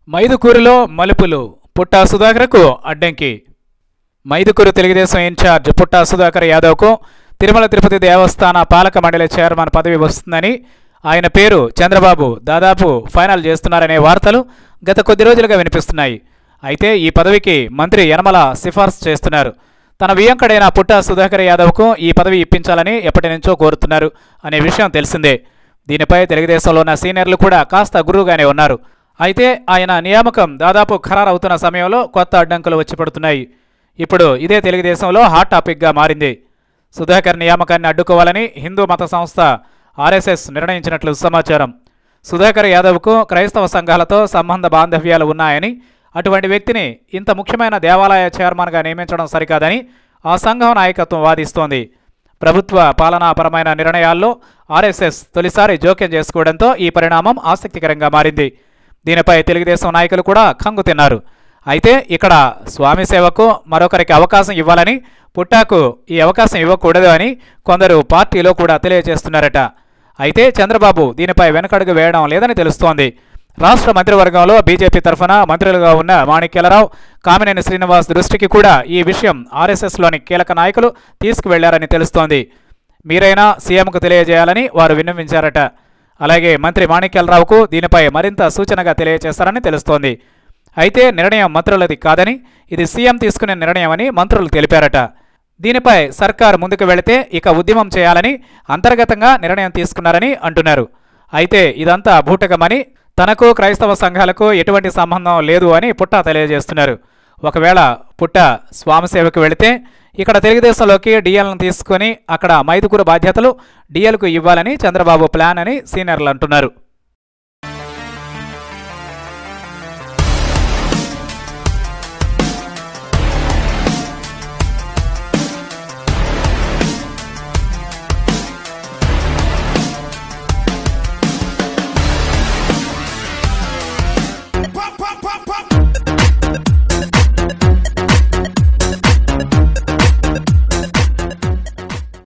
మైదుకూరులో మలుపులు పుట్టా సుధాకర్కు అడ్డంకి మైదుకూరు తెలుగుదేశం ఇన్ఛార్జ్ పుట్టా సుధాకర్ యాదవ్కు తిరుమల తిరుపతి దేవస్థాన పాలక మండలి చైర్మన్ పదవి వస్తుందని ఆయన పేరు చంద్రబాబు దాదాపు ఫైనల్ చేస్తున్నారనే వార్తలు గత కొద్ది రోజులుగా వినిపిస్తున్నాయి అయితే ఈ పదవికి మంత్రి యనమల సిఫార్సు చేస్తున్నారు తన వియంకడైన పుట్టా సుధాకర్ యాదవ్కు ఈ పదవి ఇప్పించాలని ఎప్పటి నుంచో కోరుతున్నారు అనే విషయం తెలిసిందే దీనిపై తెలుగుదేశంలో ఉన్న సీనియర్లు కూడా కాస్త గురువుగానే ఉన్నారు అయితే ఆయన నియామకం దాదాపు ఖరారవుతున్న సమయంలో కొత్త అడ్డంకులు వచ్చి పడుతున్నాయి ఇప్పుడు ఇదే తెలుగుదేశంలో హాట్ టాపిక్గా మారింది సుధాకర్ నియామకాన్ని అడ్డుకోవాలని హిందూ మత సంస్థ ఆర్ఎస్ఎస్ నిర్ణయించినట్లు సమాచారం సుధాకర్ యాదవ్కు క్రైస్తవ సంఘాలతో సంబంధ బాంధవ్యాలు ఉన్నాయని అటువంటి వ్యక్తిని ఇంత ముఖ్యమైన దేవాలయ చైర్మన్గా నియమించడం సరికాదని ఆ సంఘం నాయకత్వం వాదిస్తోంది ప్రభుత్వ పాలనాపరమైన నిర్ణయాల్లో ఆర్ఎస్ఎస్ తొలిసారి జోక్యం చేసుకోవడంతో ఈ పరిణామం ఆసక్తికరంగా మారింది దీనిపై తెలుగుదేశం నాయకులు కూడా కంగు తిన్నారు అయితే ఇక్కడ స్వామి సేవకు మరొకరికి అవకాశం ఇవ్వాలని పుట్టాకు ఈ అవకాశం ఇవ్వకూడదు అని కొందరు పార్టీలో కూడా తెలియజేస్తున్నారట అయితే చంద్రబాబు దీనిపై వెనకడుగు వేయడం లేదని తెలుస్తోంది రాష్ట్ర మంత్రివర్గంలో బీజేపీ తరఫున మంత్రులుగా ఉన్న మాణిక్యాలరావు కామినేని శ్రీనివాస్ దృష్టికి కూడా ఈ విషయం ఆర్ఎస్ఎస్లోని కీలక నాయకులు తీసుకువెళ్లారని తెలుస్తోంది మీరైనా సీఎంకు తెలియజేయాలని వారు విన్నవించారట అలాగే మంత్రి మాణిక్యాలరావుకు దీనిపై మరింత సూచనగా తెలియజేస్తారని తెలుస్తోంది అయితే నిర్ణయం మంత్రులది కాదని ఇది సీఎం తీసుకునే నిర్ణయమని మంత్రులు తెలిపారట దీనిపై సర్కార్ ముందుకు వెళితే ఇక ఉద్యమం చేయాలని అంతర్గతంగా నిర్ణయం తీసుకున్నారని అంటున్నారు అయితే ఇదంతా బూటకమని తనకు క్రైస్తవ సంఘాలకు ఎటువంటి సంబంధం లేదు అని పుట్ట తెలియజేస్తున్నారు ఒకవేళ పుట్ట స్వామి సేవకు వెళితే ఇక్కడ తెలుగుదేశంలోకి డిఎల్ను తీసుకొని అక్కడ మైదుకూరు బాధ్యతలు డిఎల్కు ఇవ్వాలని చంద్రబాబు ప్లాన్ అని సీనియర్లు అంటున్నారు